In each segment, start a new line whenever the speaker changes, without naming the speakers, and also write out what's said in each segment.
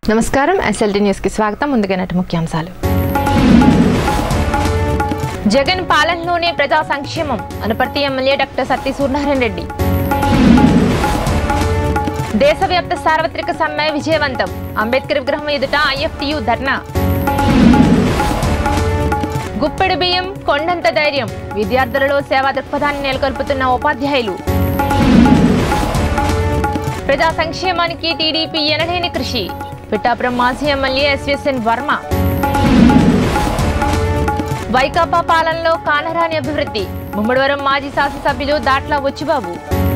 నమస్కారం SLT news కి స్వాగతం ముందుగా నటి ముఖ్యాంశాలు జగన్ పాలనలోనే ప్రజా సంక్షేమం అనపర్తి ఎమ్మెల్యే డాక్టర్ సత్తి సూర్యనారాయణ రెడ్డి దేశవ్యాప్త సార్వత్రిక సమ్మె విజయవంతం అంబేద్కర్ విగ్రహం ఎదుట ఐఎఫ్టియు ధర్నా గుప్పెడు బియ్యం కొండంత ధైర్యం విద్యార్థులలో సేవా దృక్పథాన్ని నెలకొల్పుతున్న ఉపాధ్యాయులు ప్రజా సంక్షేమానికి టీడీపీ ఎనలేని కృషి పిఠాపురం మాజీ ఎమ్మెల్యే ఎస్విఎస్ఎన్ వర్మ వైకాపా పాలనలో కానరాని అభివృద్ధి ముమ్మడివరం మాజీ శాసనసభ్యులు దాట్ల వచ్చిబాబు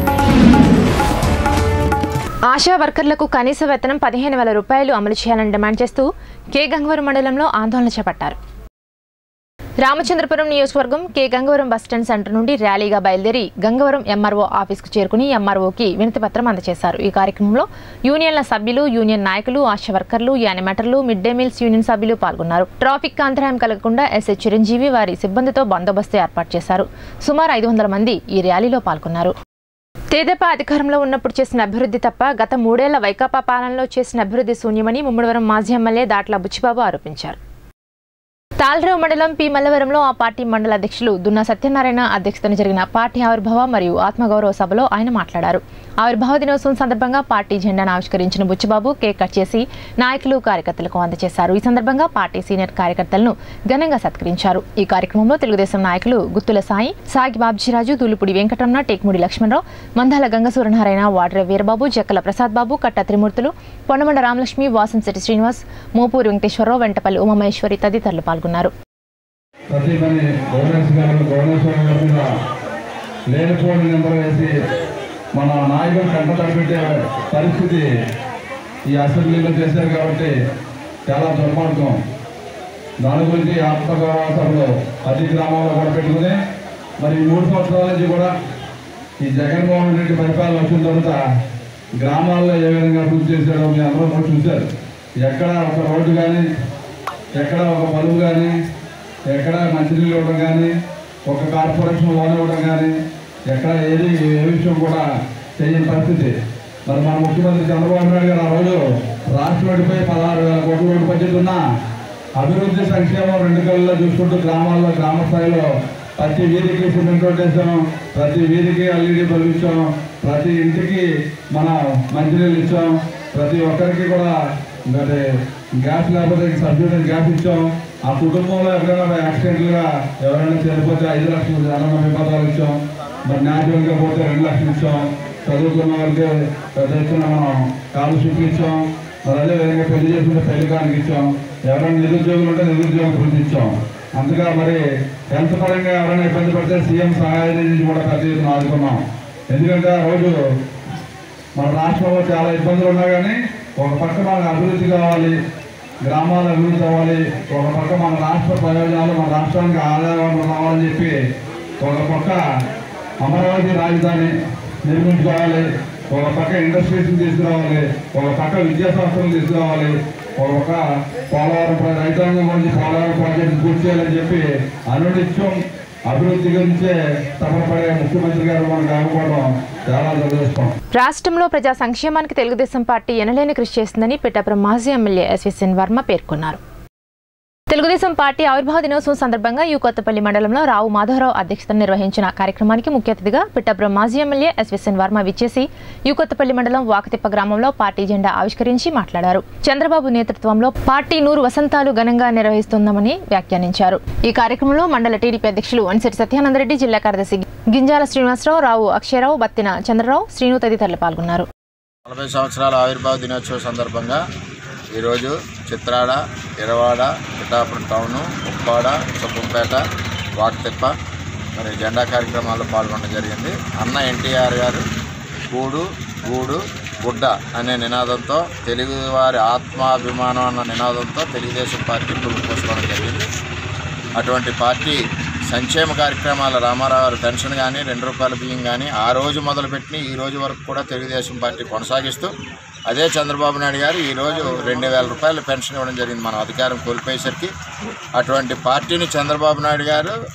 ఆశా వర్కర్లకు కనీస వేతనం పదిహేను వేల రూపాయలు అమలు చేయాలని డిమాండ్ చేస్తూ కే గంగవరం మండలంలో ఆందోళన చేపట్టారు రామచంద్రపురం నియోజకవర్గం కే గంగవరం బస్టాండ్ సెంటర్ నుండి ర్యాలీగా బయలుదేరి గంగవరం ఎంఆర్ఓ ఆఫీస్కు చేరుకుని ఎంఆర్ఓకి వినతి పత్రం అందజేశారు ఈ కార్యక్రమంలో యూనియన్ల సభ్యులు యూనియన్ నాయకులు ఆశా వర్కర్లు యానిమేటర్లు మిడ్ డే మీల్స్ యూనియన్ సభ్యులు పాల్గొన్నారు ట్రాఫిక్ అంతరాయం కలగకుండా ఎస్ఐ చిరంజీవి వారి సిబ్బందితో బందోబస్తు ఏర్పాటు చేశారు సుమారు ఐదు వందల మంది ఈ ర్యాలీలో పాల్గొన్నారు తెదేపా అధికారంలో ఉన్నప్పుడు చేసిన అభివృద్ధి తప్ప గత మూడేళ్ల వైకాపా పాలనలో చేసిన అభివృద్ధి శూన్యమని ముమ్మడివరం మాజీ ఎమ్మెల్యే దాట్ల బుచ్చిబాబు ఆరోపించారు తాళ్రావు మండలం పి మల్లవరంలో ఆ పార్టీ మండల అధ్యక్షులు దున్నా సత్యనారాయణ అధ్యక్షతన జరిగిన పార్టీ ఆవిర్భావ మరియు ఆత్మగౌరవ సభలో ఆయన మాట్లాడారు ఆవిర్భావ దినోత్సవం సందర్భంగా పార్టీ జెండాను ఆవిష్కరించిన బుచ్చిబాబు కేక్ కట్ చేసి నాయకులు కార్యకర్తలకు అందజేశారు ఈ సందర్భంగా పార్టీ సీనియర్ కార్యకర్తలను ఘనంగా సత్కరించారు ఈ కార్యక్రమంలో తెలుగుదేశం నాయకులు గుత్తుల సాయి సాగి బాబ్జీరాజు దూలుపుడి వెంకటరమణ టేక్ముడి లక్ష్మణరావు మందాల గంగసూరనారాయణ వాడ్ర వీరబాబు జక్కల ప్రసాద్ బాబు కట్ట త్రిమూర్తులు పొన్నమండ రామలక్ష్మి వాసంశెట్టి శ్రీనివాస్ మోపూరి వెంకటేశ్వరరావు వెంటపల్లి ఉమామహేశ్వరి తదితరులు పాల్గొన్నారు
ప్రతి పని గవర్నెన్స్ గారు గవర్నెన్స్ గారి మీద లేనిపోని నెంబర్ వేసి మన నాయకులు కంట తడిపెట్టే పరిస్థితి ఈ అసెంబ్లీలో చేశారు కాబట్టి చాలా దుర్మార్గం దాని గురించి ఆత్మగౌరవ సభలో పది గ్రామాల్లో కూడా పెట్టుకుని మరి ఈ మూడు సంవత్సరాల నుంచి కూడా ఈ జగన్మోహన్ రెడ్డి పరిపాలన వచ్చిన తర్వాత గ్రామాల్లో ఏ విధంగా అభివృద్ధి చేశాడో మీ అందరూ కూడా చూశారు ఎక్కడ ఒక రోడ్డు కానీ ఎక్కడ ఒక బలువు కానీ ఎక్కడ మంచినీళ్ళు ఇవ్వడం కానీ ఒక కార్పొరేషన్ లోన్ ఇవ్వడం కానీ ఎక్కడ ఏది ఏ విషయం కూడా చేయని పరిస్థితి మరి మన ముఖ్యమంత్రి చంద్రబాబు నాయుడు గారు ఆ రోజు రాష్ట్రం విడిపోయి పదహారు వేల కోట్ల రోడ్డు బడ్జెట్ ఉన్నా అభివృద్ధి సంక్షేమం రెండు కళ్ళలో చూసుకుంటూ గ్రామాల్లో గ్రామ స్థాయిలో ప్రతి వీధికి సిమెంట్ రోడ్ వేసాం ప్రతి వీధికి ఎల్ఈడి బల్బు ఇచ్చాం ప్రతి ఇంటికి మన మంచినీళ్ళు ఇచ్చాం ప్రతి ఒక్కరికి కూడా మరి గ్యాస్ లేకపోతే సబ్సిడీ గ్యాస్ ఇచ్చాం ఆ కుటుంబంలో ఎవరైనా యాక్సిడెంట్లుగా ఎవరైనా చనిపోతే ఐదు లక్షలు జనమ పదాలు ఇచ్చాం మరి న్యాచురల్గా పోతే రెండు లక్షలు ఇచ్చాం చదువుకున్న వాళ్ళకి పెద్ద ఎత్తున మనం స్కాలర్షిప్లు ఇచ్చాం మరి అదే విధంగా పెళ్లి చేసుకుంటే పెళ్లి కానికి ఇచ్చాం ఎవరైనా నిరుద్యోగులు ఉంటే నిరుద్యోగ వృద్ధి ఇచ్చాం అందుగా మరి హెల్త్ పరంగా ఎవరైనా ఇబ్బంది పడితే సీఎం సహాయ నిధి కూడా పెద్ద ఎత్తున ఆదుకున్నాం ఎందుకంటే ఆ రోజు మన రాష్ట్రంలో చాలా ఇబ్బందులు ఉన్నా కానీ ఒక పక్క మనకు అభివృద్ధి కావాలి గ్రామాలు అభివృద్ధి అవ్వాలి ఒక పక్క మన రాష్ట్ర ప్రయోజనాలు మన రాష్ట్రానికి ఆదాయం రావాలని చెప్పి ఒక పక్క అమరావతి రాజధాని నిర్మించుకోవాలి ఒక పక్క ఇండస్ట్రీస్ తీసుకురావాలి ఒక పక్క విద్యా సంస్థలు తీసుకురావాలి ఒక పక్క పోలవరం ప్ర- రైతాంగం గురించి పోలవరం ప్రాజెక్టు పూర్తి చేయాలని చెప్పి అనునిత్యం అభివృద్ధి గురించే తపనపడే ముఖ్యమంత్రి గారు మనకు ఆగిపోవడం చాలా దురదృష్టం
రాష్ట్రంలో ప్రజా సంక్షేమానికి తెలుగుదేశం పార్టీ ఎనలేని కృషి చేస్తుందని పిఠాపురం మాజీ ఎమ్మెల్యే ఎస్విఎన్ వర్మ పేర్కొన్నారు తెలుగుదేశం పార్టీ ఆవిర్భావ దినోత్సవం సందర్భంగా యు కొత్తపల్లి మండలంలో రావు మాధవరావు అధ్యక్షతన నిర్వహించిన కార్యక్రమానికి ముఖ్య అతిథిగా పిఠాపురం మాజీ ఎమ్మెల్యే ఎస్విఎన్ వర్మ విచ్చేసి యు కొత్తపల్లి మండలం వాకతిప్ప గ్రామంలో పార్టీ జెండా ఆవిష్కరించి మాట్లాడారు చంద్రబాబు నేతృత్వంలో పార్టీ నూరు వసంతాలు ఘనంగా నిర్వహిస్తున్నామని వ్యాఖ్యానించారు ఈ కార్యక్రమంలో మండల టీడీపీ అధ్యక్షులు వనిశెట్టి సత్యానందరెడ్డి జిల్లా కార్యదర్శి గింజాల శ్రీనివాసరావు రావు అక్షయరావు బత్తిన చంద్రరావు శ్రీను తదితరులు పాల్గొన్నారు
నలభై సంవత్సరాల ఆవిర్భావ దినోత్సవ సందర్భంగా ఈరోజు చిత్రాడ ఇరవాడ పిఠాపురం టౌను ఉప్పాడ సుబ్బంపేట వాకతిప్ప మరి జెండా కార్యక్రమాల్లో పాల్గొనడం జరిగింది అన్న ఎన్టీఆర్ గారు గూడు గూడు గుడ్డ అనే నినాదంతో తెలుగువారి ఆత్మాభిమానం అన్న నినాదంతో తెలుగుదేశం పార్టీ పురుగు జరిగింది అటువంటి పార్టీ సంక్షేమ కార్యక్రమాల రామారావు గారి పెన్షన్ కానీ రెండు రూపాయల బియ్యం కానీ ఆ రోజు మొదలుపెట్టి ఈ రోజు వరకు కూడా తెలుగుదేశం పార్టీ కొనసాగిస్తూ అదే చంద్రబాబు నాయుడు గారు ఈరోజు రెండు వేల రూపాయల పెన్షన్ ఇవ్వడం జరిగింది మనం అధికారం కోల్పోయేసరికి అటువంటి పార్టీని చంద్రబాబు నాయుడు గారు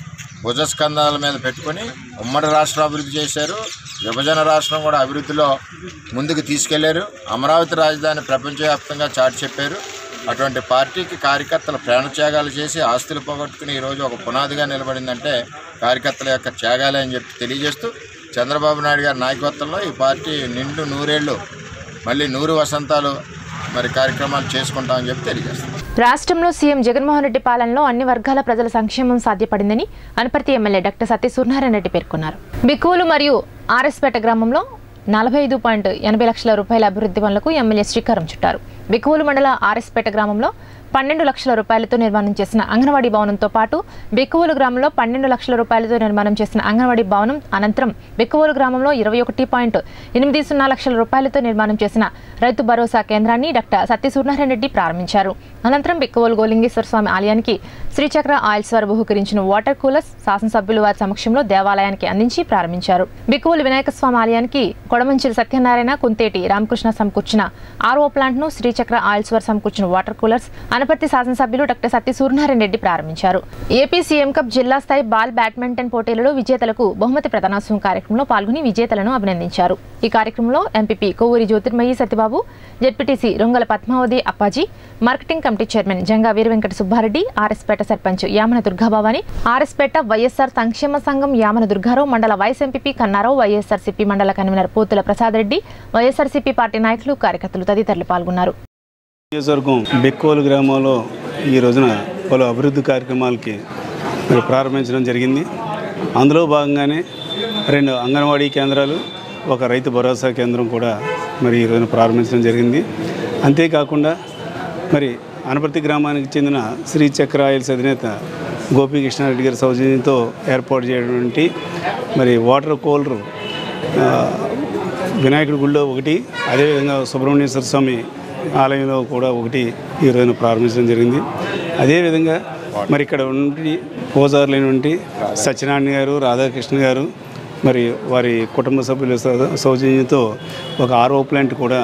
భుజస్కంధాల మీద పెట్టుకొని ఉమ్మడి రాష్ట్రం అభివృద్ధి చేశారు విభజన రాష్ట్రం కూడా అభివృద్ధిలో ముందుకు తీసుకెళ్లారు అమరావతి రాజధాని ప్రపంచవ్యాప్తంగా చాటి చెప్పారు అటువంటి పార్టీకి కార్యకర్తలు ప్రాణత్యాగాలు చేసి ఆస్తులు పోగొట్టుకుని ఈరోజు ఒక పునాదిగా నిలబడిందంటే కార్యకర్తల యొక్క త్యాగాలే అని చెప్పి తెలియజేస్తూ చంద్రబాబు నాయుడు గారి నాయకత్వంలో ఈ పార్టీ నిండు నూరేళ్ళు మళ్ళీ నూరు వసంతాలు మరి కార్యక్రమాలు చేసుకుంటామని చెప్పి తెలియజేస్తాం
రాష్ట్రంలో సీఎం జగన్మోహన్ రెడ్డి పాలనలో అన్ని వర్గాల ప్రజల సంక్షేమం సాధ్యపడిందని అనపర్తి ఎమ్మెల్యే డాక్టర్ సత్య సూర్యనారాయణ రెడ్డి పేర్కొన్నారు బిక్కువలు మరియు ఆర్ఎస్పేట గ్రామంలో నలభై ఐదు పాయింట్ ఎనభై లక్షల రూపాయల అభివృద్ధి పనులకు ఎమ్మెల్యే శ్రీకారం చుట్టారు బిక్కువలు మండల ఆర్ఎస్పేట గ్రామంలో పన్నెండు లక్షల రూపాయలతో నిర్మాణం చేసిన అంగన్వాడీ భవనంతో పాటు బిక్కువలు గ్రామంలో పన్నెండు లక్షల రూపాయలతో నిర్మాణం చేసిన అంగన్వాడీ భవనం అనంతరం బిక్కువలు గ్రామంలో ఇరవై ఒకటి పాయింట్ ఎనిమిది సున్నా లక్షల రూపాయలతో నిర్మాణం చేసిన రైతు భరోసా కేంద్రాన్ని డాక్టర్ సత్య సూర్యనారాయణ రెడ్డి ప్రారంభించారు అనంతరం బిక్కువలు గోలింగేశ్వర స్వామి ఆలయానికి శ్రీచక్ర ఆయిల్స్ వారు బహుకరించిన వాటర్ కూలర్స్ శాసనసభ్యులు వారి సమక్షంలో దేవాలయానికి అందించి ప్రారంభించారు బిక్కువలు వినాయక స్వామి ఆలయానికి కొడమంచిలి సత్యనారాయణ కుంతేటి రామకృష్ణ సమకూర్చిన ఆర్ఓ ప్లాంట్ ను శ్రీచక్ర ఆయిల్స్ వారు సమకూర్చిన వాటర్ కూలర్స్ అనపర్తి శాసనసభ్యులు డాక్టర్ సత్య సూర్యనారాయణ రెడ్డి ప్రారంభించారు ఏపీ సీఎం కప్ జిల్లా స్థాయి బాల్ బ్యాడ్మింటన్ పోటీలలో విజేతలకు బహుమతి ప్రదానోత్సవం కార్యక్రమంలో పాల్గొని విజేతలను అభినందించారు ఈ కార్యక్రమంలో MPP Kovvuri Jyothirmayi Satyababu ZPTC Rongala Padmavathi Appaji marketing committee chairman Janga Veera Venkata Subbareddy R S Peta sarpanch Yamana Durgabhavani R S Peta YSR సంక్షేమ సంఘం యామన దుర్గారావు మండల వైస్ ఎంపీపీ కన్నారావు వైఎస్ఆర్సీపీ మండల convenor Pothula Prasad Reddy YSRCP party నాయకులు కార్యకర్తలు తదితరులు పాల్గొన్నారు
నియోజకవర్గం బెక్కోలు గ్రామంలో ఈ రోజున పలు అభివృద్ధి కార్యక్రమాలకి మరి ప్రారంభించడం జరిగింది అందులో భాగంగానే రెండు అంగన్వాడీ కేంద్రాలు ఒక రైతు భరోసా కేంద్రం కూడా మరి ఈ రోజున ప్రారంభించడం జరిగింది అంతేకాకుండా మరి అనపర్తి గ్రామానికి చెందిన శ్రీ చక్ర ఆయిల్స్ అధినేత గోపీకృష్ణారెడ్డి గారి సౌజన్యంతో ఏర్పాటు చేయటువంటి మరి వాటర్ కూలరు ఆ, వినాయకుడి గుడిలో ఒకటి అదేవిధంగా సుబ్రహ్మణ్యేశ్వర స్వామి ఆలయంలో కూడా ఒకటి ఈ రోజున ప్రారంభించడం జరిగింది అదేవిధంగా మరి ఇక్కడ ఉండి పూజారులైనటువంటి సత్యనారాయణ గారు రాధాకృష్ణ గారు మరి వారి కుటుంబ సభ్యుల సౌ- సౌజన్యంతో ఒక ఆర్ఓ ప్లాంట్ కూడా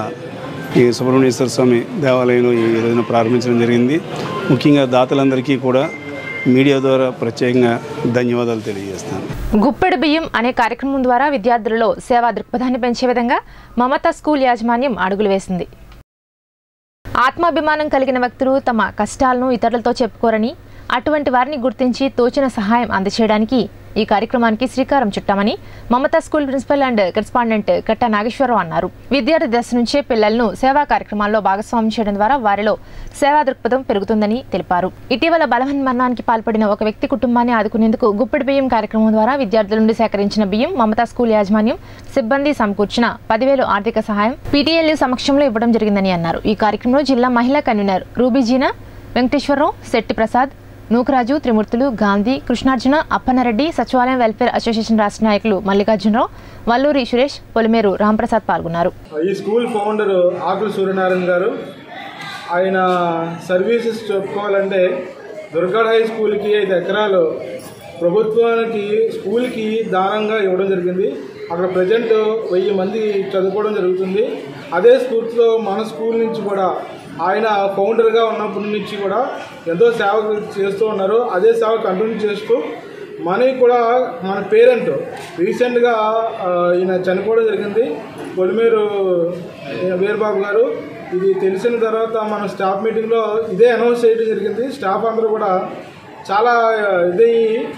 ఈ సుబ్రహ్మణ్యేశ్వర స్వామి దేవాలయంలో ఈ రోజున ప్రారంభించడం జరిగింది ముఖ్యంగా దాతలందరికీ కూడా మీడియా ద్వారా ప్రత్యేకంగా ధన్యవాదాలు తెలియజేస్తాను
గుప్పెడు బియ్యం అనే కార్యక్రమం ద్వారా విద్యార్థులలో సేవా దృక్పథాన్ని పెంచే విధంగా మమతా స్కూల్ యాజమాన్యం అడుగులు వేసింది ఆత్మాభిమానం కలిగిన వ్యక్తులు తమ కష్టాలను ఇతరులతో చెప్పుకోరని అటువంటి వారిని గుర్తించి తోచిన సహాయం అందచేయడానికి ఈ కార్యక్రమానికి శ్రీకారం చుట్టామని Mamata school principal and correspondent Katta Nageswararao అన్నారు విద్యార్థి దశ నుంచే పిల్లలను సేవా కార్యక్రమాల్లో భాగస్వామ్యం చేయడం ద్వారా వారిలో సేవా దృక్పథం పెరుగుతుందని తెలిపారు ఇటీవల బలవన్ మరణానికి పాల్పడిన ఒక వ్యక్తి కుటుంబాన్ని ఆదుకునేందుకు గుప్పెడు బియ్యం కార్యక్రమం ద్వారా విద్యార్థుల నుండి సేకరించిన బియ్యం మమతా స్కూల్ యాజమాన్యం సిబ్బంది సమకూర్చిన పదివేలు ఆర్థిక సహాయం పీటీఎల్ సమక్షంలో ఇవ్వడం జరిగిందని అన్నారు ఈ కార్యక్రమంలో జిల్లా మహిళా కన్వీనర్ రూబీజీనా వెంకటేశ్వరరావు శెట్టి ప్రసాద్ నూకరాజు త్రిమూర్తులు గాంధీ కృష్ణార్జున అప్పన్నారెడ్డి సచివాలయం వెల్ఫేర్ అసోసియేషన్ రాష్ట్ర నాయకులు మల్లికార్జునరావు వల్లూరి సురేష్ పొలిమేరు రాంప్రసాద్ పాల్గొన్నారు
ఈ స్కూల్ ఫౌండర్ ఆకుల సూర్యనారాయణ గారు ఆయన సర్వీసెస్ చెప్పుకోవాలంటే దుర్గాడ్ హై స్కూల్కి ఐదు ఎకరాలు ప్రభుత్వానికి స్కూల్కి దానంగా ఇవ్వడం జరిగింది అక్కడ ప్రజెంట్ వెయ్యి మంది చదువుకోవడం జరుగుతుంది అదే స్ఫూర్తిలో మన స్కూల్ నుంచి కూడా ఆయన ఫౌండర్గా ఉన్నప్పటి నుంచి కూడా ఎంతో సేవ చేస్తూ ఉన్నారు అదే సేవ కంటిన్యూ చేస్తూ మనకి కూడా మన పేరెంట్ రీసెంట్గా ఆ, ఈయన చనిపోవడం జరిగింది పొలిమేరు వీరబాబు గారు ఇది తెలిసిన తర్వాత మన స్టాఫ్ మీటింగ్లో ఇదే అనౌన్స్ చేయడం జరిగింది స్టాఫ్ అందరూ కూడా చాలా ఇది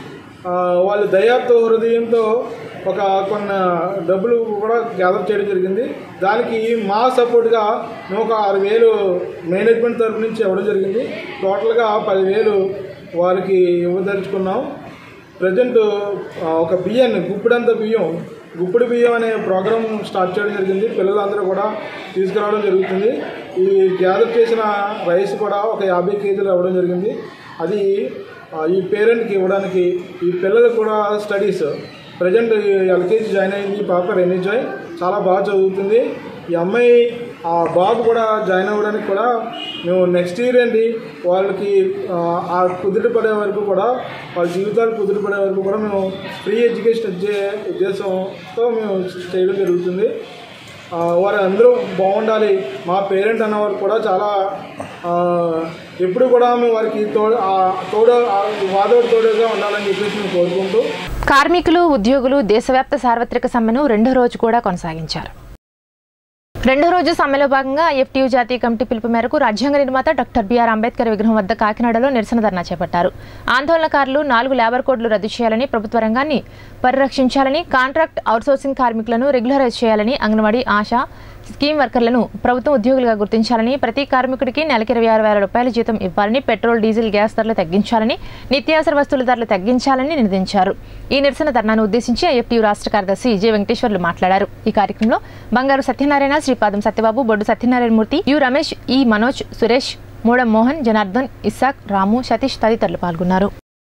వాళ్ళు దయాతో హృదయంతో ఒక కొన్ని డబ్బులు కూడా గ్యాదర్ చేయడం జరిగింది దానికి మా సపోర్ట్గా మేము ఒక ఆరు వేలు మేనేజ్మెంట్ తరఫు నుంచి ఇవ్వడం జరిగింది టోటల్గా పదివేలు వారికి ఇవ్వదలుచుకున్నాం ప్రజెంట్ ఒక బియ్యాన్ని గుప్పిడంత బియ్యం గుప్పిడి బియ్యం అనే ప్రోగ్రామ్ స్టార్ట్ చేయడం జరిగింది పిల్లలందరూ కూడా తీసుకురావడం జరుగుతుంది ఈ గ్యాదర్ చేసిన రైస్ కూడా ఒక యాభై కేజీలు ఇవ్వడం జరిగింది అది ఆ, ఈ పేరెంట్కి ఇవ్వడానికి ఈ పిల్లలకు కూడా స్టడీస్ ప్రజెంట్ ఎల్కేజీ జాయిన్ అయింది ఈ పాప రెనీ జాయ్ చాలా బాగా చదువుతుంది ఈ అమ్మాయి ఆ బాబు కూడా జాయిన్ అవ్వడానికి కూడా మేము నెక్స్ట్ ఇయర్ అండి వాళ్ళకి ఆ, ఆ కుదుట పడే వరకు కూడా వాళ్ళ జీవితాలు కుదుట పడే వరకు కూడా మేము ఫ్రీ ఎడ్యుకేషన్ ఇచ్చే ఉద్దేశంతో మేము చేయడం జరుగుతుంది ఆ, వారు అందరూ బాగుండాలి మా పేరెంట్ అన్నవారు కూడా చాలా ఆ, ఎప్పుడు కూడా మేము వారికి తోడు ఆ తోడు ఆ వాదోడు తోడుగా ఉండాలని చెప్పేసి మేము కోరుకుంటూ
కార్మికులు ఉద్యోగులు దేశవ్యాప్త సార్వత్రిక సమ్మెను రెండో రోజు కూడా కొనసాగించారు రెండో రోజు సమ్మెలో భాగంగా ఎఫ్టీయూ జాతీయ కమిటీ పిలుపు మేరకు రాజ్యాంగ నిర్మాత డాక్టర్ బిఆర్ అంబేద్కర్ విగ్రహం వద్ద కాకినాడలో నిరసన ధర్నా చేపట్టారు ఆందోళనకారులు నాలుగు లేబర్ కోడ్లు రద్దు చేయాలని ప్రభుత్వ రంగాన్ని పరిరక్షించాలని కాంట్రాక్ట్ అవుట్సోర్సింగ్ కార్మికులను రెగ్యులరైజ్ చేయాలని అంగన్వాడీ ఆశా స్కీమ్ వర్కర్లను ప్రభుత్వం ఉద్యోగులుగా గుర్తించాలని ప్రతి కార్మికుడికి నెలకి ఇరవై ఆరు వేల రూపాయల జీతం ఇవ్వాలని పెట్రోల్ డీజిల్ గ్యాస్ ధరలు తగ్గించాలని నిత్యావసర వస్తువుల ధరలు తగ్గించాలని నిర్ణయించారు ఈ నిరసన ధర్నాను ఉద్దేశించి ఐఎఫ్టీయూ రాష్ట్ర కార్యదర్శి జె వెంకటేశ్వర్లు మాట్లాడారు ఈ కార్యక్రమంలో బంగారు సత్యనారాయణ శ్రీపాదం సత్యబాబు బొడ్డు సత్యనారాయణ మూర్తి యు రమేష్ ఈ మనోజ్ సురేష్ మూడం మోహన్ జనార్దన్ ఇస్సాక్ రాము సతీష్ తదితరులు పాల్గొన్నారు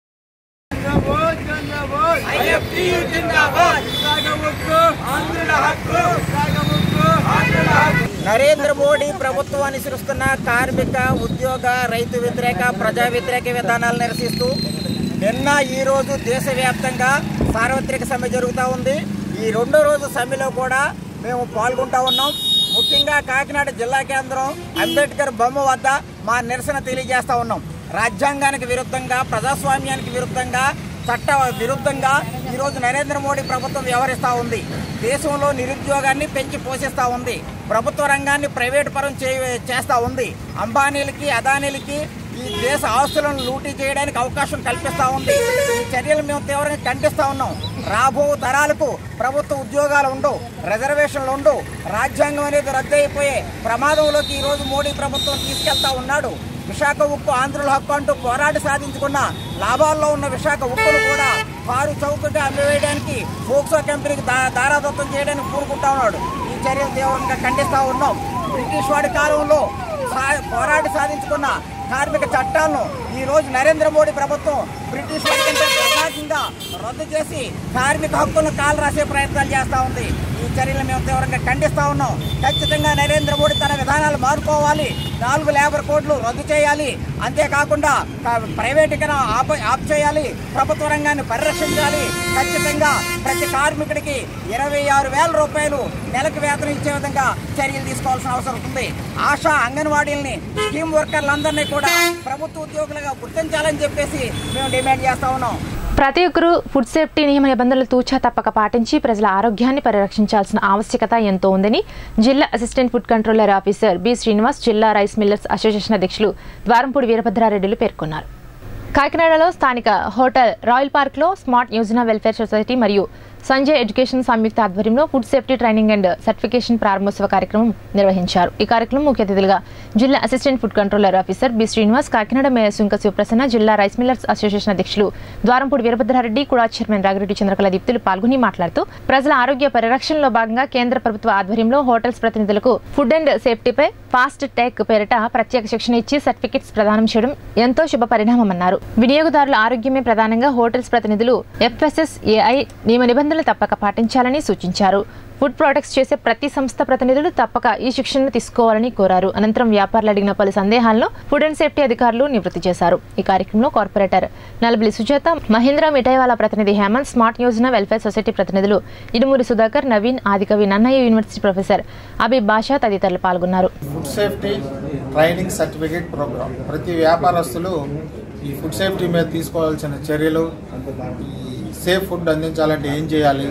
నరేంద్ర మోడీ ప్రభుత్వం అనుసరిస్తున్న కార్మిక ఉద్యోగ రైతు వ్యతిరేక ప్రజా వ్యతిరేక విధానాలు నిరసిస్తూ నిన్న ఈ రోజు దేశవ్యాప్తంగా సార్వత్రిక సమ్మె జరుగుతూ ఉంది ఈ రెండో రోజు సమ్మెలో కూడా మేము పాల్గొంటా ఉన్నాం ముఖ్యంగా కాకినాడ జిల్లా కేంద్రం అంబేద్కర్ బొమ్మ వద్ద మా నిరసన తెలియజేస్తా ఉన్నాం రాజ్యాంగానికి విరుద్ధంగా ప్రజాస్వామ్యానికి విరుద్ధంగా చట్ట విరుద్ధంగా ఈరోజు నరేంద్ర మోడీ ప్రభుత్వం వ్యవహరిస్తూ ఉంది దేశంలో నిరుద్యోగాన్ని పెంచి పోషిస్తూ ఉంది ప్రభుత్వ రంగాన్ని ప్రైవేట్ పరం చే చేస్తూ ఉంది అంబానీలకి అదానీలకి ఈ దేశ ఆస్తులను లూటీ చేయడానికి అవకాశం కల్పిస్తూ ఉంది ఈ చర్యలు మేము తీవ్రంగా ఖండిస్తూ ఉన్నాం రాబో తరాలకు ప్రభుత్వ ఉద్యోగాలు ఉండవు రిజర్వేషన్లు ఉండవు రాజ్యాంగం అనేది రద్దు అయిపోయే ప్రమాదంలోకి ఈరోజు మోడీ ప్రభుత్వం తీసుకెళ్తా ఉన్నాడు విశాఖ ఉక్కు ఆంధ్రుల హక్కు అంటూ పోరాడి సాధించుకున్న లాభాల్లో ఉన్న విశాఖ ఉక్కును కూడా కారు చౌకగా అమ్మివేయడానికి ఫోక్సో కంపెనీకి దా దారాదత్తం చేయడానికి కూరుకుంటా ఉన్నాడు ఈ చర్యలు తీవ్రంగా ఖండిస్తా ఉన్నాం బ్రిటిష్ వాడి కాలంలో సా- పోరాడి సాధించుకున్న కార్మిక చట్టాలను ఈ రోజు నరేంద్ర మోడీ ప్రభుత్వం బ్రిటిష్ వాడి కంటే దుర్మార్గంగా రద్దు చేసి కార్మిక హక్కులను కాలు రాసే ప్రయత్నాలు చేస్తా ఉంది ఈ చర్యలు మేము తీవ్రంగా ఖండిస్తా ఉన్నాం ఖచ్చితంగా నరేంద్ర మోడీ తన విధానాలు మారుకోవాలి నాలుగు లేబర్ కోడ్లు రద్దు చేయాలి అంతేకాకుండా క- ప్రైవేటీకరణ ఆప ఆప్ చేయాలి ప్రభుత్వ రంగాన్ని పరిరక్షించాలి ఖచ్చితంగా ప్రతి కార్మికుడికి ఇరవై ఆరు వేల రూపాయలు నెలకు వేతనం ఇచ్చే విధంగా చర్యలు తీసుకోవాల్సిన అవసరం ఉంది ఆశా అంగన్వాడీలని స్కీమ్ వర్కర్లందరినీ కూడా ప్రభుత్వ ఉద్యోగులుగా గుర్తించాలని చెప్పేసి మేము డిమాండ్ చేస్తా ఉన్నాం
ప్రతి ఒక్కరూ ఫుడ్ సేఫ్టీ నియమ నిబంధనలు తూచా తప్పక పాటించి ప్రజల ఆరోగ్యాన్ని పరిరక్షించాల్సిన ఆవశ్యకత ఎంతో ఉందని జిల్లా assistant food controller officer B Srinivas జిల్లా రైస్ మిల్లర్స్ అసోసియేషన్ అధ్యక్షులు ద్వారంపూడి వీరభద్రారెడ్డిలు పేర్కొన్నారు కాకినాడలో స్థానిక హోటల్ రాయల్ పార్క్లో స్మార్ట్ యోజన వెల్ఫేర్ సొసైటీ మరియు సంజయ్ ఎడ్యుకేషన్ సంయుక్త ఆధ్వర్యంలో food safety training and certification ప్రారంభోత్సవ కార్యక్రమం నిర్వహించారు ఈ కార్యక్రమం ముఖ్య అతిథులుగా జిల్లా assistant food controller officer B Srinivas Kakinada mayor Sunka Sivaprasanna జిల్లా రైస్ మిల్లర్స్ అసోసియేషన్ అధ్యక్షులు ద్వారంపూడి వీరభద్రారెడ్డి కూడా చైర్మన్ రాగిరెడ్డి చంద్రకళ దీప్తులు పాల్గొని మాట్లాడుతూ ప్రజల ఆరోగ్య పరిరక్షణలో భాగంగా కేంద్ర ప్రభుత్వ ఆధ్వర్యంలో హోటల్స్ ప్రతినిధులకు ఫుడ్ అండ్ సేఫ్టీపై ఫాస్ట్ టెక్ పేరిట ప్రత్యేక శిక్షణ ఇచ్చి సర్టిఫికెట్స్ ప్రదానం చేయడం ఎంతో శుభ పరిణామమన్నారు వినియోగదారుల ఆరోగ్యమే ప్రధానంగా హోటల్స్ ప్రతినిధులు ఎఫ్ఎస్ఎస్ఏఐ నియమ నిబంధనలు తప్పక పాటించాలని సూచించారు ఫుడ్ ప్రొడక్ట్స్ చేసే ప్రతి సంస్థ ప్రతినిధులు తప్పక ఈ శిక్షణను తీసుకోవాలని కోరారు అనంతరం వ్యాపారులు అడిగిన పలు సందేహాలను ఫుడ్ అండ్ సేఫ్టీ అధికారులు నివృత్తి చేశారు ఈ కార్యక్రమంలో కార్పొరేటర్ నలబిలి సుజాత మహేంద్ర మిఠాయివాలా ప్రతినిధి Hemanth smart Yojana welfare society ప్రతినిధులు ఇడుమూరి సుధాకర్ నవీన్ ఆదికవి నన్నయ్య యూనివర్సిటీ ప్రొఫెసర్ అబీబ్ బాషా తదితరులు పాల్గొన్నారు
food safety training certificate programme ప్రతి వ్యాపారస్తులు ఈ ఫుడ్ సేఫ్టీ మీద తీసుకోవాల్సిన చర్యలు ఈ సేఫ్ ఫుడ్ అందించాలంటే ఏం చేయాలి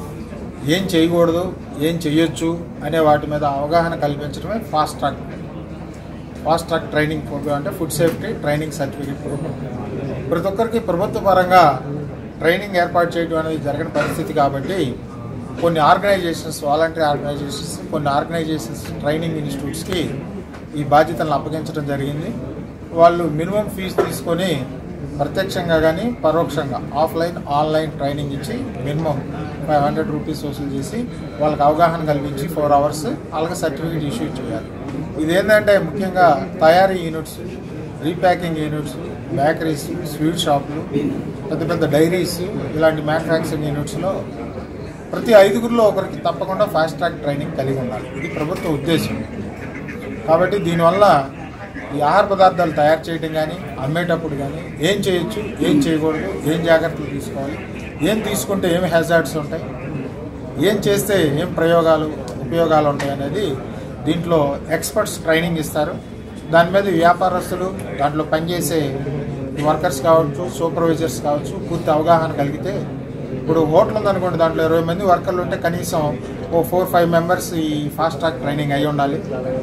ఏం చేయకూడదు ఏం చేయొచ్చు అనే వాటి మీద అవగాహన కల్పించడమే fast track fast track training programme అంటే food safety training certificate programme ప్రతి ఒక్కరికి ప్రభుత్వ పరంగా ట్రైనింగ్ ఏర్పాటు చేయడం అనేది జరగని పరిస్థితి కాబట్టి కొన్ని ఆర్గనైజేషన్స్ వాలంటరీ ఆర్గనైజేషన్స్ కొన్ని ఆర్గనైజేషన్స్ ట్రైనింగ్ ఇన్స్టిట్యూట్స్కి ఈ బాధ్యతలను అప్పగించడం జరిగింది వాళ్ళు మినిమం ఫీజు తీసుకొని ప్రత్యక్షంగా కానీ పరోక్షంగా ఆఫ్లైన్ ఆన్లైన్ ట్రైనింగ్ ఇచ్చి మినిమం ఫైవ్ హండ్రెడ్ రూపీస్ వసూలు చేసి వాళ్ళకి అవగాహన కల్పించి ఫోర్ అవర్స్ అలాగే సర్టిఫికేట్ ఇష్యూ చేయాలి ఇదేంటంటే ముఖ్యంగా తయారీ units repacking units bakeries sweet షాపులు పెద్ద పెద్ద డైరీస్ ఇలాంటి మ్యానుఫ్యాక్చరింగ్ యూనిట్స్లో ప్రతి ఐదుగురిలో ఒకరికి తప్పకుండా ఫాస్ట్ ట్రాక్ ట్రైనింగ్ కలిగి ఉండాలి ఇది ప్రభుత్వ ఉద్దేశం కాబట్టి దీనివల్ల ఈ ఆహార పదార్థాలు తయారు చేయడం కానీ అమ్మేటప్పుడు కానీ ఏం చేయొచ్చు ఏం చేయకూడదు ఏం జాగ్రత్తలు తీసుకోవాలి ఏం తీసుకుంటే ఏం హ్యాజార్డ్స్ ఉంటాయి ఏం చేస్తే ఏం ప్రయోగాలు ఉపయోగాలు ఉంటాయి అనేది దీంట్లో ఎక్స్పర్ట్స్ ట్రైనింగ్ ఇస్తారు దాని మీద వ్యాపారస్తులు దాంట్లో పనిచేసే వర్కర్స్ కావచ్చు సూపర్వైజర్స్ కావచ్చు పూర్తి అవగాహన కలిగితే ఇప్పుడు హోటల్ ఉందనుకోండి దాంట్లో ఇరవై మంది వర్కర్లు ఉంటే కనీసం ఓ ఫోర్ ఫైవ్ మెంబర్స్ ఈ ఫాస్ట్ ట్రాక్ ట్రైనింగ్ అయి ఉండాలి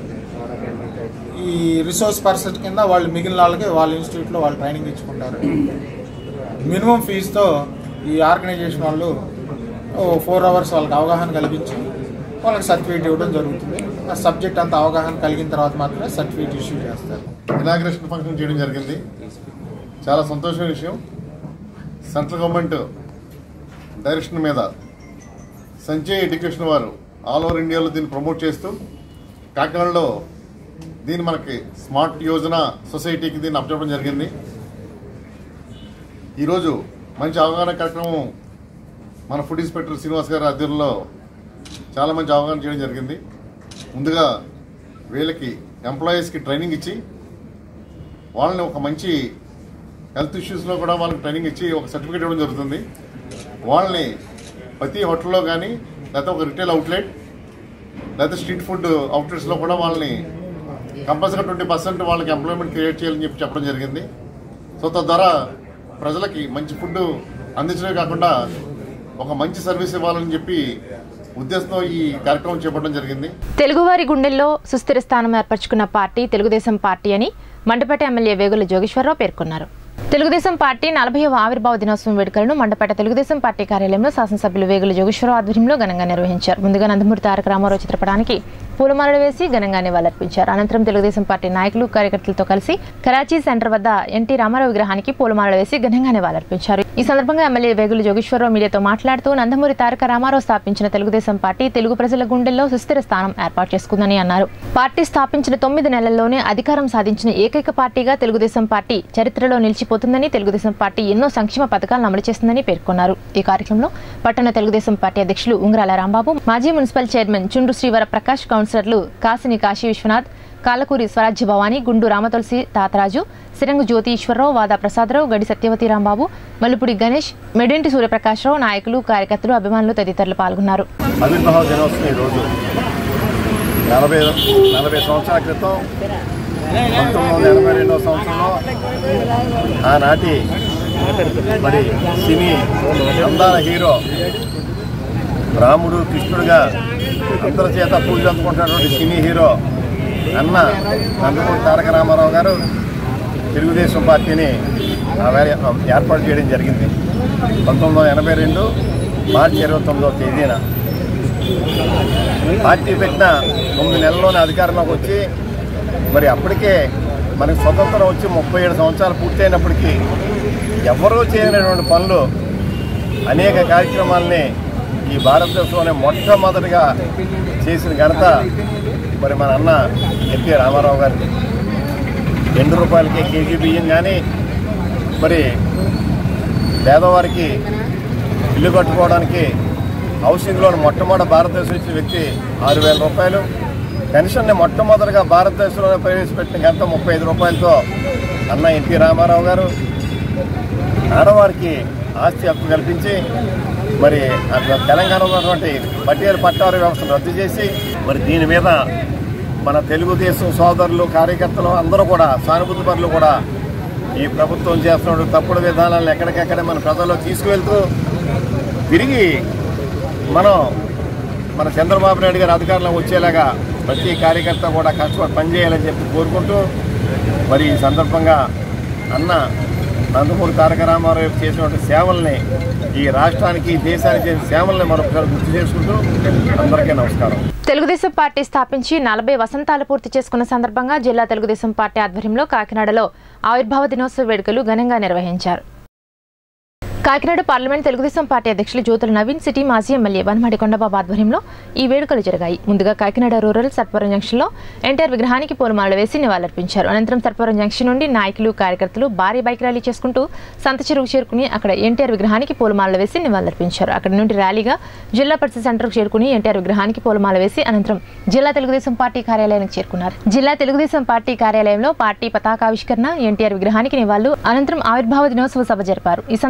ఈ రిసోర్స్ పర్సన్ కింద వాళ్ళు మిగిలిన వాళ్ళకి వాళ్ళ ఇన్స్టిట్యూట్లో వాళ్ళు ట్రైనింగ్ ఇచ్చుకుంటారు మినిమం ఫీజుతో ఈ ఆర్గనైజేషన్ వాళ్ళు ఓ ఫోర్ అవర్స్ వాళ్ళకి అవగాహన కల్పించి వాళ్ళకి సర్టిఫికేట్ ఇవ్వడం జరుగుతుంది ఆ సబ్జెక్ట్ అంతా అవగాహన కలిగిన తర్వాత మాత్రమే సర్టిఫికేట్ ఇష్యూ చేస్తారు
ఇనాగ్రేషన్ ఫంక్షన్ చేయడం జరిగింది చాలా సంతోషమైన విషయం సెంట్రల్ గవర్నమెంట్ డైరెక్షన్ మీద సంజయ్ ఎడ్యుకేషన్ వారు ఆల్ ఓవర్ ఇండియాలో దీన్ని ప్రమోట్ చేస్తూ కాకినాడలో దీన్ని మనకి స్మార్ట్ యోజన సొసైటీకి దీన్ని అప్పచెప్పడం జరిగింది ఈరోజు మంచి అవగాహన కార్యక్రమం మన ఫుడ్ ఇన్స్పెక్టర్ శ్రీనివాస్ గారి ఆధ్వర్యంలో చాలా మంచి అవగాహన చేయడం జరిగింది ముందుగా వీళ్ళకి ఎంప్లాయీస్కి ట్రైనింగ్ ఇచ్చి వాళ్ళని ఒక మంచి హెల్త్ ఇష్యూస్లో కూడా వాళ్ళకి ట్రైనింగ్ ఇచ్చి ఒక సర్టిఫికేట్ ఇవ్వడం జరుగుతుంది వాళ్ళని ప్రతి హోటల్లో కానీ లేకపోతే ఒక రిటైల్ అవుట్లెట్ లేకపోతే స్ట్రీట్ ఫుడ్ అవుట్లెట్స్లో కూడా వాళ్ళని కంపల్సరీగా ట్వంటీ పర్సెంట్ వాళ్ళకి ఎంప్లాయ్మెంట్ క్రియేట్ చేయాలని చెప్పి చెప్పడం జరిగింది సో తద్వారా ప్రజలకి మంచి ఫుడ్ అందించడమే కాకుండా ఒక మంచి సర్వీస్ ఇవ్వాలని చెప్పి ఉద్దేశంతో ఈ కార్యక్రమం చేపట్టడం జరిగింది
తెలుగువారి గుండెల్లో సుస్థిర స్థానం ఏర్పరచుకున్న పార్టీ తెలుగుదేశం పార్టీ అని మండపేట ఎమ్మెల్యే వేగుల జోగేశ్వరరావు పేర్కొన్నారు తెలుగుదేశం పార్టీ నలభైవ ఆవిర్భావ దినోత్సవం వేడుకలను మండపేట తెలుగుదేశం పార్టీ కార్యాలయంలో శాసనసభ్యులు వేగుల జోగేశ్వరరావు ఆధ్వర్యంలో ఘనంగా నిర్వహించారు ముందుగా నందమూరి తారక రామారావు చిత్రపటానికి పూలమాలలు వేసి ఘనంగా నివాళులర్పించారు అనంతరం తెలుగుదేశం పార్టీ నాయకులు కార్యకర్తలతో కలిసి కరాచీ సెంటర్ వద్ద ఎన్టీ రామారావు విగ్రహానికి పూలమాలలు వేసి ఘనంగా నివాళులర్పించారు ఈ సందర్భంగా ఎమ్మెల్యే వేగుల జోగేశ్వరరావు మీడియాతో మాట్లాడుతూ నందమూరి తారక రామారావు స్థాపించిన తెలుగుదేశం పార్టీ తెలుగు ప్రజల గుండెల్లో సుస్థిర స్థానం ఏర్పాటు చేసుకుందని అన్నారు పార్టీ స్థాపించిన తొమ్మిది నెలల్లోనే అధికారం సాధించిన ఏకైక పార్టీగా తెలుగుదేశం పార్టీ చరిత్రలో నిలిచిపోతుందని తెలుగుదేశం పార్టీ ఎన్నో సంక్షేమ పథకాలను అమలు చేస్తుందని పేర్కొన్నారు ఈ కార్యక్రమంలో పట్టణ తెలుగుదేశం పార్టీ అధ్యక్షులు ఉంగరాల రాంబాబు మాజీ మున్సిపల్ చైర్మన్ చుండ్రు శ్రీవర ప్రకాష్ కౌన్సిలర్లు కాసిని కాశీ విశ్వనాథ్ కాలకూరి స్వరాజ్య భవాని గుండు రామతులసి తాతరాజు సిరంగు జ్యోతి ఈశ్వరరావు వాదా ప్రసాదరావు గడి సత్యవతి రాంబాబు మల్లుపుడి గణేష్ మెడింటి సూర్యప్రకాశ్రావు నాయకులు కార్యకర్తలు అభిమానులు తదితరులు పాల్గొన్నారు
ఆవిర్భావ దినోత్సవం ఈరోజు నలభై నలభై సంవత్సరాల క్రితం పంతొమ్మిది వందల ఎనభై రెండవ సంవత్సరంలో ఆనాటి మరి సినీ అందాల హీరో రాముడు కృష్ణుడుగా అందరి చేత పూజలు అందుకుంటున్నటువంటి సినీ హీరో అన్న నందమూరి తారక రామారావు గారు తెలుగుదేశం పార్టీని ఆ వేళ ఏర్పాటు చేయడం జరిగింది పంతొమ్మిది వందల ఎనభై రెండు మార్చి ఇరవై తొమ్మిదవ తేదీన పార్టీ పెట్టిన తొమ్మిది నెలల్లోనే అధికారంలోకి వచ్చి మరి అప్పటికే మనకి స్వతంత్రం వచ్చి ముప్పై ఏడు సంవత్సరాలు పూర్తయినప్పటికీ ఎవరూ చేయనటువంటి పనులు అనేక కార్యక్రమాల్ని ఈ భారతదేశంలోనే మొట్టమొదటిగా చేసిన ఘనత మరి మన అన్న ఎన్టీ రామారావు గారిది రెండు రూపాయలకి కేజీ బియ్యం కానీ మరి పేదవారికి ఇల్లు కట్టుకోవడానికి హౌసింగ్ లోన్ మొట్టమొదటి భారతదేశం ఇచ్చిన వ్యక్తి ఆరు వేల రూపాయలు పెన్షన్ని మొట్టమొదటిగా భారతదేశంలోనే ప్రవేశపెట్టిన గంట ముప్పై ఐదు రూపాయలతో అన్న ఎన్టీ రామారావు గారు ఆడవారికి ఆస్తి హక్కు కల్పించి మరి అట్లా తెలంగాణలో ఉన్నటువంటి పట్టేరు పట్టారు వ్యవస్థను రద్దు చేసి మరి దీని మీద మన తెలుగుదేశం సోదరులు కార్యకర్తలు అందరూ కూడా సానుభూతి పరులు కూడా ఈ ప్రభుత్వం చేస్తున్న తప్పుడు విధానాలను ఎక్కడికెక్కడ మన ప్రజల్లో తీసుకువెళ్తూ తిరిగి మనం మన చంద్రబాబు నాయుడు గారు అధికారంలో వచ్చేలాగా ప్రతి కార్యకర్త కూడా కష్టపడి పనిచేయాలని చెప్పి కోరుకుంటూ మరి ఈ సందర్భంగా అన్న నందమూరి తారక రామారావు చేసినటువంటి సేవల్ని ఈ రాష్ట్రానికి ఈ దేశానికి చేసిన సేవల్ని మరొకసారి గుర్తు చేసుకుంటూ అందరికీ నమస్కారం
తెలుగుదేశం పార్టీ స్థాపించి నలభై వసంతాలు పూర్తి చేసుకున్న సందర్భంగా జిల్లా తెలుగుదేశం పార్టీ ఆధ్వర్యంలో కాకినాడలో ఆవిర్భావ దినోత్సవ వేడుకలు ఘనంగా నిర్వహించారు కాకినాడ పార్లమెంట్ తెలుగుదేశం పార్టీ అధ్యక్షులు జ్యోతుల నవీన్ సిటీ మాజీ ఎమ్మెల్యే వనమాడి కొండబాబు ఆధ్వర్యంలో ఈ వేడుకలు జరిగాయి ముందుగా కాకినాడ రూరల్ సర్పవరం జంక్షన్లో ఎన్టీఆర్ విగ్రహానికి పూలమాలలు వేసి నివాళులర్పించారు అనంతరం సర్పవరం జంక్షన్ నుండి నాయకులు కార్యకర్తలు భారీ బైక్ ర్యాలీ చేసుకుంటూ సంత చెరువు చేరుకుని అక్కడ ఎన్టీఆర్ విగ్రహానికి పూలమాలలు వేసి నివాళులర్పించారు అక్కడ నుండి ర్యాలీగా జిల్లా పరిషత్ సెంటర్కు చేరుకుని ఎన్టీఆర్ విగ్రహానికి పూలమాల వేసి అనంతరం జిల్లా తెలుగుదేశం పార్టీ కార్యాలయానికి చేరుకున్నారు జిల్లా తెలుగుదేశం పార్టీ కార్యాలయంలో పార్టీ పతాకావిష్కరణ ఎన్టీఆర్ విగ్రహానికి నివాళులు అనంతరం ఆవిర్భావ దినోత్సవ సభ జరిపారు ఈ సందర్భంగా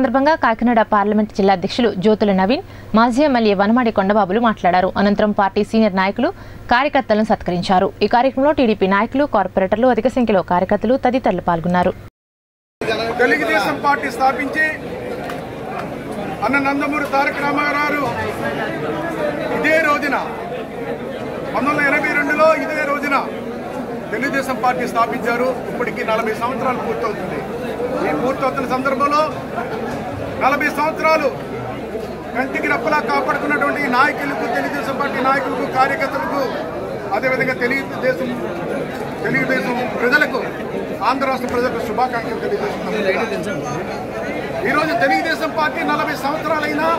కాకినాడ పార్లమెంట్ జిల్లా అధ్యక్షులు జ్యోతుల నవీన్ మాజీ ఎమ్మెల్యే వనమాడి కొండబాబులు మాట్లాడారు అనంతరం పార్టీ సీనియర్ నాయకులు కార్యకర్తలను సత్కరించారు ఈ కార్యక్రమంలో టీడీపీ నాయకులు కార్పొరేటర్లు అధిక సంఖ్యలో కార్యకర్తలు తదితరులు పాల్గొన్నారు
తెలుగుదేశం పార్టీ స్థాపించి అన్న నందమూరి తారక రామారావు ఇదే రోజున పంతొమ్మిది వందల ఎనభై రెండులో ఇదే రోజున తెలుగుదేశం పార్టీ స్థాపించారు ఇప్పటికి నలభై సంవత్సరాలు పూర్తవుతుంది ఈ పూర్తవుతున్న సందర్భంలో నలభై సంవత్సరాలు కంటికి రెప్పలా కాపాడుకున్నటువంటి ఈ నాయకులకు తెలుగుదేశం పార్టీ నాయకులకు కార్యకర్తలకు అదేవిధంగా తెలుగుదేశం తెలుగుదేశం ప్రజలకు ఆంధ్ర రాష్ట్ర ప్రజలకు శుభాకాంక్షలు తెలియజేస్తున్నాం ఈరోజు తెలుగుదేశం పార్టీ నలభై సంవత్సరాలైనా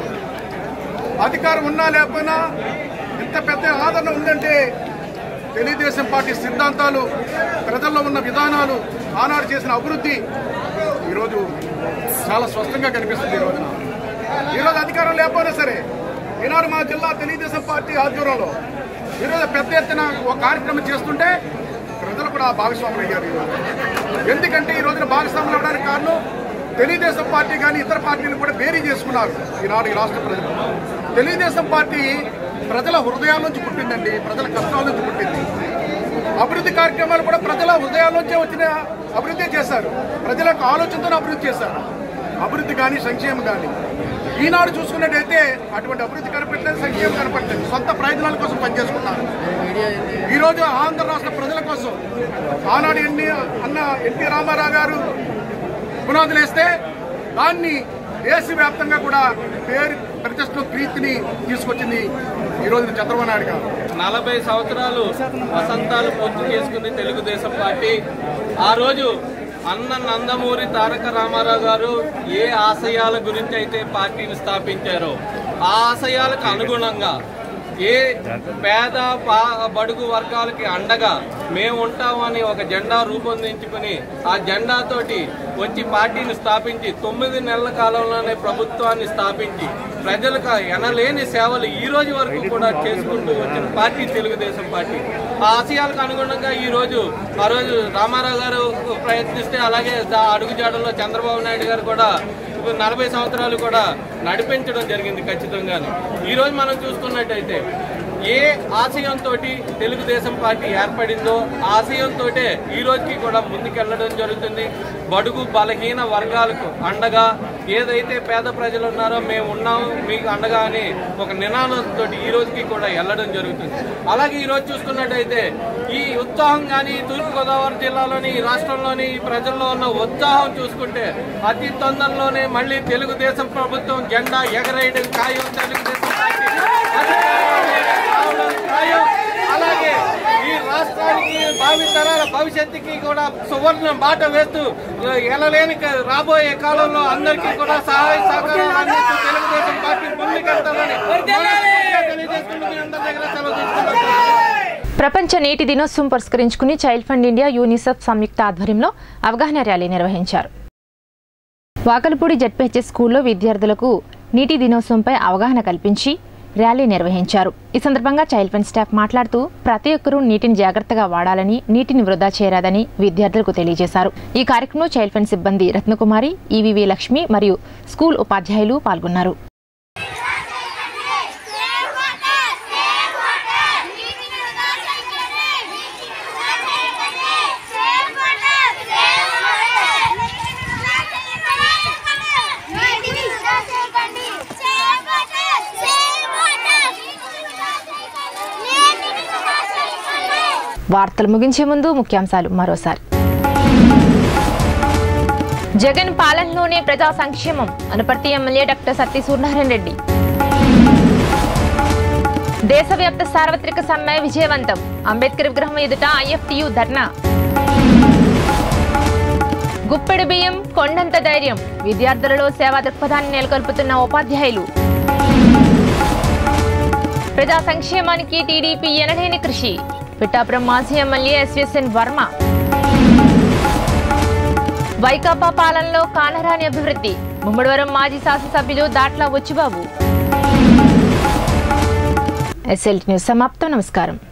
అధికారం ఉన్నా లేకపోయినా ఇంత పెద్ద ఆదరణ ఉందంటే తెలుగుదేశం పార్టీ సిద్ధాంతాలు ప్రజల్లో ఉన్న విధానాలు ఆనాడు చేసిన అభివృద్ధి ఈరోజు చాలా స్పష్టంగా కనిపిస్తుంది ఈ రోజున ఈరోజు అధికారం లేకపోయినా సరే ఈనాడు మా జిల్లా తెలుగుదేశం పార్టీ ఆధ్వర్యంలో ఈరోజు పెద్ద ఎత్తున ఒక కార్యక్రమం చేస్తుంటే ప్రజలు కూడా భాగస్వాములు అయ్యారు ఈరోజు ఎందుకంటే ఈ రోజున భాగస్వాములు అవడానికి కారణం తెలుగుదేశం పార్టీ కానీ ఇతర పార్టీలు కూడా బేరీ చేసుకున్నారు ఈనాడు ఈ రాష్ట్ర ప్రజలు తెలుగుదేశం పార్టీ ప్రజల హృదయాల నుంచి పుట్టిందండి ప్రజల కష్టాల నుంచి పుట్టింది అభివృద్ధి కార్యక్రమాలు కూడా ప్రజల హృదయాల నుంచే వచ్చిన అభివృద్ధి చేశారు ప్రజల యొక్క ఆలోచనతో అభివృద్ధి చేశారు అభివృద్ధి కానీ సంక్షేమం కానీ ఈనాడు చూసుకున్నట్టయితే అటువంటి అభివృద్ధి కనపట్లేదు సంక్షేమం కనపట్లేదు సొంత ప్రయోజనాల కోసం పనిచేసుకున్నారు ఈ రోజు ఆంధ్ర రాష్ట్ర ప్రజల కోసం ఆనాడు ఎన్ని అన్న ఎన్టీ రామారావు గారు పునాదులు వేస్తే దాన్ని దేశవ్యాప్తంగా కూడా పేరు ప్రతిష్ట ప్రీతిని తీసుకొచ్చింది ఈ రోజు చంద్రబాబు నాయుడు గారు
నలభై సంవత్సరాలు వసంతాలు పూర్తి చేసుకుంది తెలుగుదేశం పార్టీ ఆ రోజు అన్న నందమూరి తారక రామారావు గారు ఏ ఆశయాల గురించి అయితే పార్టీని స్థాపించారో ఆ ఆశయాలకు అనుగుణంగా ఏ పేద పా- బడుగు వర్గాలకి అండగా మేము ఉంటామని ఒక జెండా రూపొందించుకుని ఆ జెండాతోటి వచ్చి పార్టీని స్థాపించి తొమ్మిది నెలల కాలంలోనే ప్రభుత్వాన్ని స్థాపించి ప్రజలకు ఎనలేని సేవలు ఈ రోజు వరకు కూడా చేసుకుంటూ వచ్చిన పార్టీ తెలుగుదేశం పార్టీ ఆ ఆశయాలకు అనుగుణంగా ఈ రోజు ఆ రోజు రామారావు గారు ప్రయత్నిస్తే అలాగే దా అడుగుజాడల్లో చంద్రబాబు నాయుడు గారు కూడా ఇప్పుడు నలభై సంవత్సరాలు కూడా నడిపించడం జరిగింది ఖచ్చితంగానే ఈ రోజు మనం చూసుకున్నట్టయితే ఏ ఆశయంతో తెలుగుదేశం పార్టీ ఏర్పడిందో ఆ ఆశయంతో ఈ రోజుకి కూడా ముందుకెళ్లడం జరుగుతుంది బడుగు బలహీన వర్గాలకు అండగా ఏదైతే పేద ప్రజలు ఉన్నారో మేము ఉన్నాము మీకు అండగా అని ఒక నినాదంతో ఈ రోజుకి కూడా వెళ్ళడం జరుగుతుంది అలాగే ఈ రోజు చూసుకున్నట్టయితే ఈ ఉత్సాహం కానీ తూర్పుగోదావరి జిల్లాలోని ఈ రాష్ట్రంలోని ఈ ప్రజల్లో ఉన్న ఉత్సాహం చూసుకుంటే అతి తొందరలోనే మళ్ళీ తెలుగుదేశం ప్రభుత్వం జెండా ఎగరేయడం ఖాయం తెలుగుదేశం పార్టీ అధికారంలోకి రావడం ఖాయం. అలాగే ఈ రాష్ట్రానికి భావి తరాల భవిష్యత్తుకి కూడా సువర్ణ బాట వేస్తూ ఎనలేని క- రాబోయే కాలంలో అందరికీ కూడా సహాయ సహకారాలు అందిస్తూ తెలుగుదేశం పార్టీ ముందుకెళ్తామని మనస్ఫూర్తిగా తెలియజేసుకుంటూ మీ అందరి దగ్గర సెలవు తీసుకుంటున్నాను
ప్రపంచ నీటి దినోత్సవం పురస్కరించుకుని చైల్డ్ ఫండ్ ఇండియా యూనిసెఫ్ సంయుక్త ఆధ్వర్యంలో అవగాహన ర్యాలీ నిర్వహించారు వాకలపూడి జడ్పీహెచ్ఎస్ స్కూల్లో విద్యార్థులకు నీటి దినోత్సవంపై అవగాహన కల్పించి ర్యాలీ నిర్వహించారు ఈ సందర్భంగా చైల్డ్ ఫండ్ స్టాఫ్ మాట్లాడుతూ ప్రతి ఒక్కరూ నీటిని జాగ్రత్తగా వాడాలని నీటిని వృధా చేయరాదని విద్యార్థులకు తెలియజేశారు ఈ కార్యక్రమంలో చైల్డ్ ఫండ్ సిబ్బంది రత్నకుమారి ఈవీవి లక్ష్మి మరియు స్కూల్ ఉపాధ్యాయులు పాల్గొన్నారు వార్తలు ముగించే ముందు ముఖ్యాంశాలు మరోసారి జగన్ పాలనలోనే ప్రజా సంక్షేమం అనపర్తి ఎమ్మెల్యే డాక్టర్ సత్తి సూర్యనారాయణ రెడ్డి దేశవ్యాప్త సార్వత్రిక సమ్మె విజయవంతం అంబేద్కర్ విగ్రహం ఎదుట ఐఎఫ్టియు ధర్నా గుప్పెడు బియ్యం కొండంత ధైర్యం విద్యార్థులలో సేవా దృక్పథాన్ని నెలకొల్పుతున్న ఉపాధ్యాయులు ప్రజా సంక్షేమానికి టీడీపీ ఎనలేని కృషి పిఠాపురం మాజీ ఎమ్మెల్యే ఎస్విఎస్ఎన్ వర్మ వైకాపా పాలనలో కానరాని అభివృద్ధి ముమ్మడివరం మాజీ శాసనసభ్యులు దాట్ల వచ్చిబాబు ఎస్ఎల్టీ న్యూస్ సమాప్తం నమస్కారం